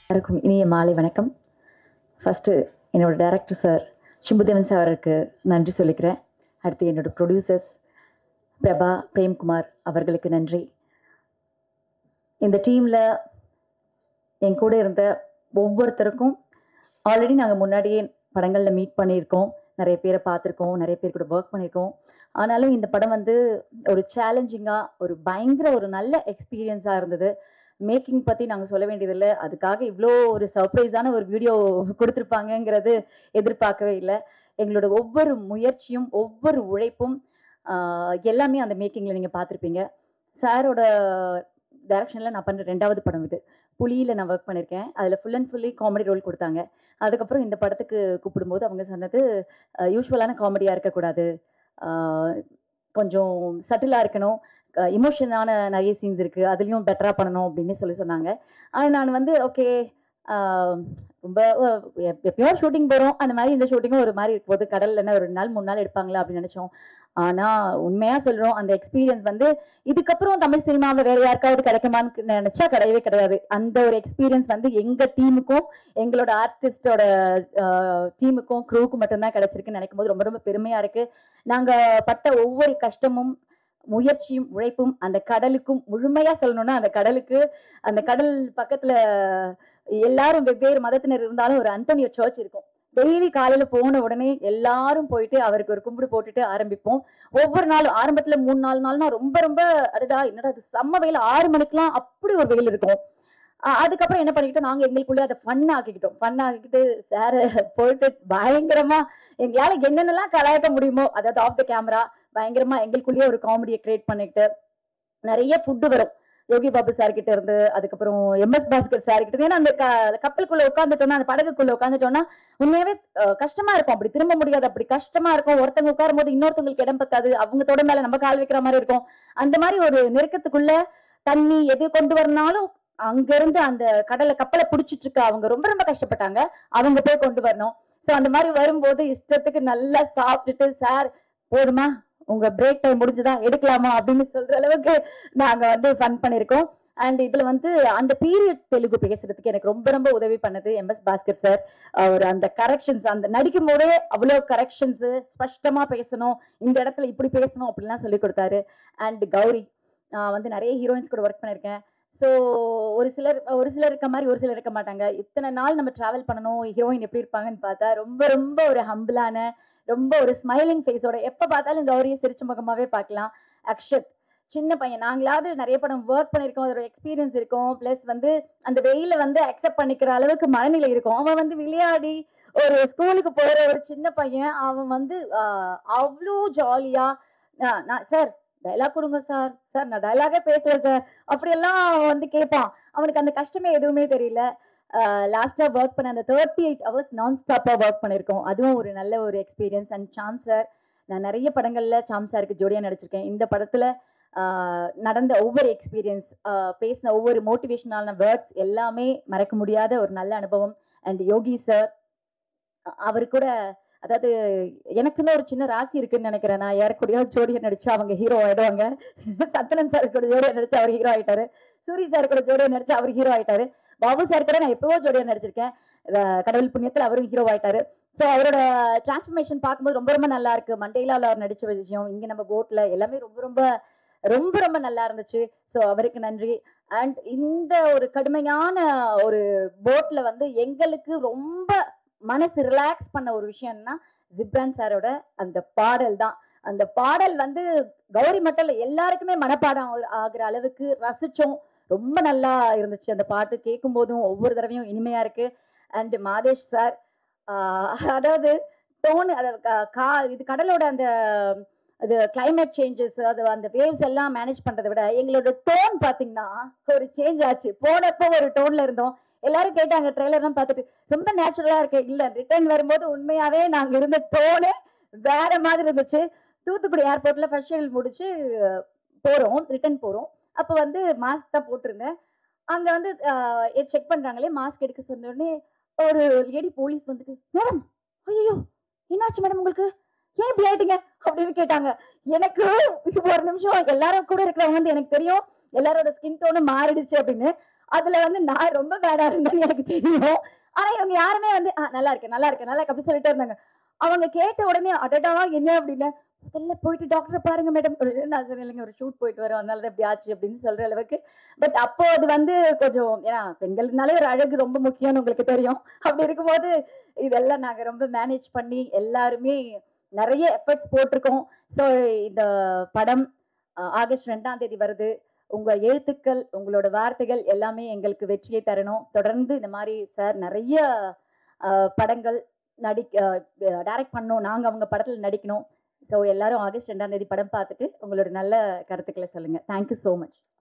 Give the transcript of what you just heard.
எல்லாருக்கும் இனிய மாலை வணக்கம் ஃபஸ்ட்டு என்னோட டைரக்டர் சார் சிம்புதேவன் சார் அவருக்கு நன்றி சொல்லிக்கிறேன் அடுத்து என்னோட ப்ரொடியூசர்ஸ் பிரபா பிரேம்குமார் அவர்களுக்கு நன்றி இந்த டீமில் என் கூட இருந்த ஒவ்வொருத்தருக்கும் ஆல்ரெடி நாங்கள் முன்னாடியே படங்களில் மீட் பண்ணியிருக்கோம் நிறைய பேரை பார்த்துருக்கோம் நிறைய பேர் கூட ஒர்க் பண்ணியிருக்கோம் ஆனாலும் இந்த படம் வந்து ஒரு சேலஞ்சிங்காக ஒரு பயங்கர ஒரு நல்ல எக்ஸ்பீரியன்ஸாக இருந்தது மேக்கிங் பற்றி நாங்கள் சொல்ல வேண்டியதில்லை அதுக்காக இவ்வளோ ஒரு சர்ப்ரைஸான ஒரு வீடியோ கொடுத்துருப்பாங்கங்கிறது எதிர்பார்க்கவே இல்லை எங்களோட ஒவ்வொரு முயற்சியும் ஒவ்வொரு உழைப்பும் ஆஹ், எல்லாமே அந்த மேக்கிங்கில் நீங்கள் பார்த்துருப்பீங்க சாரோட டைரக்ஷனில் நான் பண்ணுற ரெண்டாவது படம் இது புலியில் நான் ஒர்க் பண்ணியிருக்கேன் அதில் full and fully comedy role கொடுத்தாங்க அதுக்கப்புறம் இந்த படத்துக்கு கூப்பிடும்போது அவங்க சொன்னது யூஸ்வலான காமெடியாக இருக்கக்கூடாது ஆஹ், கொஞ்சம் சட்டிலாக இருக்கணும் இமோஷனான நிறைய சீன்ஸ் இருக்குது அதுலேயும் பெட்டராக பண்ணணும் அப்படின்னு சொல்லி சொன்னாங்க ஆனால் நான் வந்து ஓகே ரொம்ப அஹ், எப்- எப்பயோ ஷூட்டிங் போகிறோம் அந்த மாதிரி இந்த ஷூட்டிங்கும் ஒரு மாதிரி இருக்கும் போது கடல்ல என்ன ஒரு ரெண்டு நாள் மூணு நாள் எடுப்பாங்களா அப்படின்னு நினச்சோம் ஆனால் உண்மையாக சொல்கிறோம் அந்த எக்ஸ்பீரியன்ஸ் வந்து இதுக்கப்புறம் தமிழ் சினிமாவில் வேற யாருக்காவது கிடைக்குமான்னு நினச்சா கிடையவே கிடையாது அந்த ஒரு எக்ஸ்பீரியன்ஸ் வந்து எங்கள் டீமுக்கும் எங்களோட ஆர்டிஸ்டோட டீமுக்கும் க்ரூவுக்கும் மட்டும்தான் கிடைச்சிருக்குன்னு நினைக்கும் போது ரொம்ப ரொம்ப பெருமையாக இருக்குது நாங்கள் பட்ட ஒவ்வொரு கஷ்டமும் முயற்சியும் உழைப்பும் அந்த கடலுக்கும் முழுமையா சொல்லணும்னா அந்த கடலுக்கு அந்த கடல் பக்கத்துல எல்லாரும் வெவ்வேறு மதத்தினர் இருந்தாலும் ஒரு அந்தனியோ சர்ச் இருக்கும் டெய்லி காலையில போன உடனே எல்லாரும் போயிட்டு அவருக்கு ஒரு கும்பிடு போட்டுட்டு ஆரம்பிப்போம் ஒவ்வொரு நாளும் ஆரம்பத்துல மூணு நாலு நாள்னா ரொம்ப ரொம்ப அடடா என்னடா இது செம்ம வெயில் ஆறு மணிக்கெல்லாம் அப்படி ஒரு வெயில் இருக்கும் அஹ் அதுக்கப்புறம் என்ன பண்ணிக்கிட்டோம் நாங்க எங்களுக்குள்ளே அதை ஃபன் ஆக்கிக்கிட்டோம் ஃபன் ஆக்கிக்கிட்டு சார் போயிட்டு பயங்கரமா எங்களால என்னென்னலாம் கலாய்க்க முடியுமோ அதாவது ஆஃப் த கேமரா பயங்கரமா எங்களுக்குள்ளேயே ஒரு காமெடியை கிரியேட் பண்ணிக்கிட்டு நிறைய ஃபுட்டு வரும் யோகி பாபு சார் கிட்ட இருந்து அதுக்கப்புறம் எம்எஸ் பாஸ்கர் சார் கிட்ட இருந்து. ஏன்னா அந்த க- கப்பலுக்குள்ள உட்காந்துட்டோம்னா அந்த படகுக்குள்ள உட்காந்துட்டோம்னா உண்மையாவே அஹ், கஷ்டமா இருக்கும் அப்படி திரும்ப முடியாது அப்படி கஷ்டமா இருக்கும் ஒருத்தவங்க உட்காரும் போது இன்னொருத்தவங்களுக்கு இடம் பத்தாது அவங்க தொட மேல நம்ம கால் வைக்கிற மாதிரி இருக்கும் அந்த மாதிரி ஒரு நெருக்கத்துக்குள்ள தண்ணி எது கொண்டு வரனாலும் அங்க இருந்து அந்த கடலை கப்பலை புடிச்சிட்டு இருக்க அவங்க ரொம்ப ரொம்ப கஷ்டப்பட்டாங்க அவங்க போய் கொண்டு வரணும் சோ அந்த மாதிரி வரும்போது இஷ்டத்துக்கு நல்லா சாப்பிட்டுட்டு சார் போதுமா உங்க பிரேக் டைம் முடிஞ்சுதா எடுக்கலாமா அப்படின்னு சொல்ற அளவுக்கு நாங்க வந்து ஃபன் பண்ணிருக்கோம் அண்ட் இதுல வந்து அந்த பீரியட் தெலுங்கு பேசுறதுக்கு எனக்கு ரொம்ப ரொம்ப உதவி பண்ணது எம் எஸ் பாஸ்கர் சார் அவர் அந்த கரெக்ஷன்ஸ் அந்த நடிக்கும் போதே அவ்வளோ கரெக்ஷன்ஸ் ஸ்பஷ்டமா பேசணும் இந்த இடத்துல இப்படி பேசணும் அப்படிலாம் சொல்லி கொடுத்தாரு அண்ட் கௌரி நான் வந்து நிறைய ஹீரோயின்ஸ் கூட ஒர்க் பண்ணியிருக்கேன் ஸோ ஒரு சிலர் ஒரு சிலர் இருக்க மாதிரி ஒரு சிலர் இருக்க மாட்டாங்க இத்தனை நாள் நம்ம டிராவல் பண்ணணும் ஹீரோயின் எப்படி இருப்பாங்கன்னு பார்த்தா ரொம்ப ரொம்ப ஒரு ஹம்பிளான ரொம்ப ஒரு ஸ்மைலிங் ஃபேஸோட எப்போ பார்த்தாலும் கௌரியை சிரிச்ச முகமாவே பார்க்கலாம் அக்ஷத் சின்ன பையன் நாங்களாவது நிறைய படம் ஒர்க் பண்ணியிருக்கோம் அதோட எக்ஸ்பீரியன்ஸ் இருக்கும் ப்ளஸ் வந்து அந்த வெயில வந்து அக்செப்ட் பண்ணிக்கிற அளவுக்கு மனநிலை இருக்கும் அவன் வந்து விளையாடி ஒரு ஸ்கூலுக்கு போற ஒரு சின்ன பையன் அவன் வந்து ஆஹ், அவ்வளோ ஜாலியா நான் சார் டைலாக் கொடுங்க சார் சார் நான் டைலாகே பேசுறேன் சார் அப்படியெல்லாம் அவன் வந்து கேட்பான் அவனுக்கு அந்த கஷ்டமே எதுவுமே தெரியல லாஸ்டா ஒர்க் பண்ண அந்த தேர்ட்டி எயிட் ஹவர்ஸ் நான் ஸ்டாப்பா ஒர்க் பண்ணியிருக்கோம் அதுவும் ஒரு நல்ல ஒரு எக்ஸ்பீரியன்ஸ் அண்ட் சாம் சார் நான் நிறைய படங்கள்ல சாம் சாருக்கு ஜோடியா நடிச்சிருக்கேன் இந்த படத்துல ஆஹ், நடந்த ஒவ்வொரு எக்ஸ்பீரியன்ஸ் பேசின ஒவ்வொரு மோட்டிவேஷனான வேர்ட்ஸ் எல்லாமே மறக்க முடியாத ஒரு நல்ல அனுபவம் அண்ட் யோகி சார் அவர் கூட அதாவது எனக்குன்னு ஒரு சின்ன ராசி இருக்குன்னு நினைக்கிறேன் நான் யாருக்கூடயோ ஜோடியா நடிச்சு அவங்க ஹீரோ ஆயிடுவாங்க சத்தனன் சார் கூட ஜோடியா நடிச்சு அவர் ஹீரோ ஆயிட்டாரு சூரி சார் கூட ஜோடியா நடிச்சு அவர் ஹீரோ ஆயிட்டாரு பாபு சார் கூட நான் எப்பவோ ஜோடியா நடிச்சிருக்கேன் அஹ் கடவுள் புண்ணியத்தில் அவரும் ஹீரோ ஆயிட்டாரு ஸோ அவரோட டிரான்ஸ்ஃபர்மேஷன் பார்க்கும்போது ரொம்ப ரொம்ப நல்லா இருக்கு மண்டேலாவில் அவர் நடிச்ச விஷயம் இங்க நம்ம போட்ல எல்லாமே ரொம்ப ரொம்ப ரொம்ப ரொம்ப நல்லா இருந்துச்சு ஸோ அவருக்கு நன்றி அண்ட் இந்த ஒரு கடுமையான ஒரு போட்ல வந்து எங்களுக்கு ரொம்ப மனசு ரிலாக்ஸ் பண்ண ஒரு விஷயம்னா ஜிப்ரான் சாரோட அந்த பாடல் தான் அந்த பாடல் வந்து கௌரி மட்டும் இல்ல எல்லாருக்குமே மனப்பாடம் ஆகுற- ஆகுற அளவுக்கு ரசிச்சோம் ரொம்ப நல்லா இருந்துச்சு அந்த பாட்டு கேட்கும் போதும் ஒவ்வொரு தடவையும் இனிமையா இருக்கு அண்ட் மாதேஷ் சார் அதாவது டோன் அது க- கா இது கடலோட அந்த அது climate சேஞ்சஸ் அது அந்த வேவ்ஸ் எல்லாம் மேனேஜ் பண்றதை விட எங்களோட டோன் பாத்தீங்கன்னா ஒரு சேஞ்ச் ஆச்சு போனப்போ ஒரு டோன்ல இருந்தோம் எல்லாரும் கேட்டாங்க ட்ரெய்லர்லாம் பார்த்துட்டு ரொம்ப நேச்சுரலா இருக்கு இல்ல ரிட்டர்ன் வரும்போது உண்மையாவே நாங்க இருந்த டோனு வேற மாதிரி இருந்துச்சு தூத்துக்குடி ஏர்போர்ட்ல ஃபர்ஸ்ட் ஷெடியூல் முடிச்சு அஹ், போறோம் ரிட்டர்ன் போறோம் அப்போ வந்து மாஸ்க் தான் போட்டிருந்தேன் அங்க வந்து செக் பண்றாங்களே மாஸ்க் எடுக்க சொன்ன உடனே ஒரு லேடி போலீஸ் வந்துட்டு மேடம் ஐயோ என்னாச்சு மேடம் உங்களுக்கு ஏன் இப்படி ஆயிட்டீங்க அப்படின்னு கேட்டாங்க எனக்கு ஒரு நிமிஷம் எல்லாரும் கூட இருக்கிறவங்க வந்து எனக்கு தெரியும் எல்லாரோட ஸ்கின் டோனும் மாறிடுச்சு அப்படின்னு அதுல வந்து நான் ரொம்ப பேடா இருந்தேன்னு எனக்கு தெரியும் ஆனா இவங்க யாருமே வந்து "ஆ, நல்லா இருக்கு நல்லா இருக்கு நல்லா இருக்கு அப்படி சொல்லிட்டே இருந்தாங்க அவங்க கேட்ட உடனே அடடா என்ன அப்படின்னு முதல்ல போயிட்டு டாக்டரை பாருங்க மேடம் நான் சொன்னேன் இல்லைங்க ஒரு ஷூட் போயிட்டு வரோம் அதனால தான் இப்படி ஆச்சு அப்படின்னு சொல்ற அளவுக்கு பட் அப்போ அது வந்து கொஞ்சம் ஏன்னா பெண்கள்னாலே ஒரு அழகு ரொம்ப முக்கியம்னு உங்களுக்கு தெரியும் அப்படி இருக்கும்போது இதெல்லாம் நாங்க ரொம்ப மேனேஜ் பண்ணி எல்லாருமே நிறைய எஃபர்ட்ஸ் போட்டிருக்கோம் ஸோ இந்த படம் அஹ், ஆகஸ்ட் ரெண்டாம் தேதி வருது உங்க எழுத்துக்கள் உங்களோட வார்த்தைகள் எல்லாமே எங்களுக்கு வெற்றியை தரணும் தொடர்ந்து இந்த மாதிரி சார் நிறைய அஹ், படங்கள் நடிக்க டைரக்ட் பண்ணணும் நாங்க அவங்க படத்துல நடிக்கணும் ஸோ எல்லாரும் ஆகஸ்ட் ரெண்டாம் தேதி படம் பார்த்துட்டு உங்களோட நல்ல கருத்துக்களை சொல்லுங்க தேங்க்யூ ஸோ மச்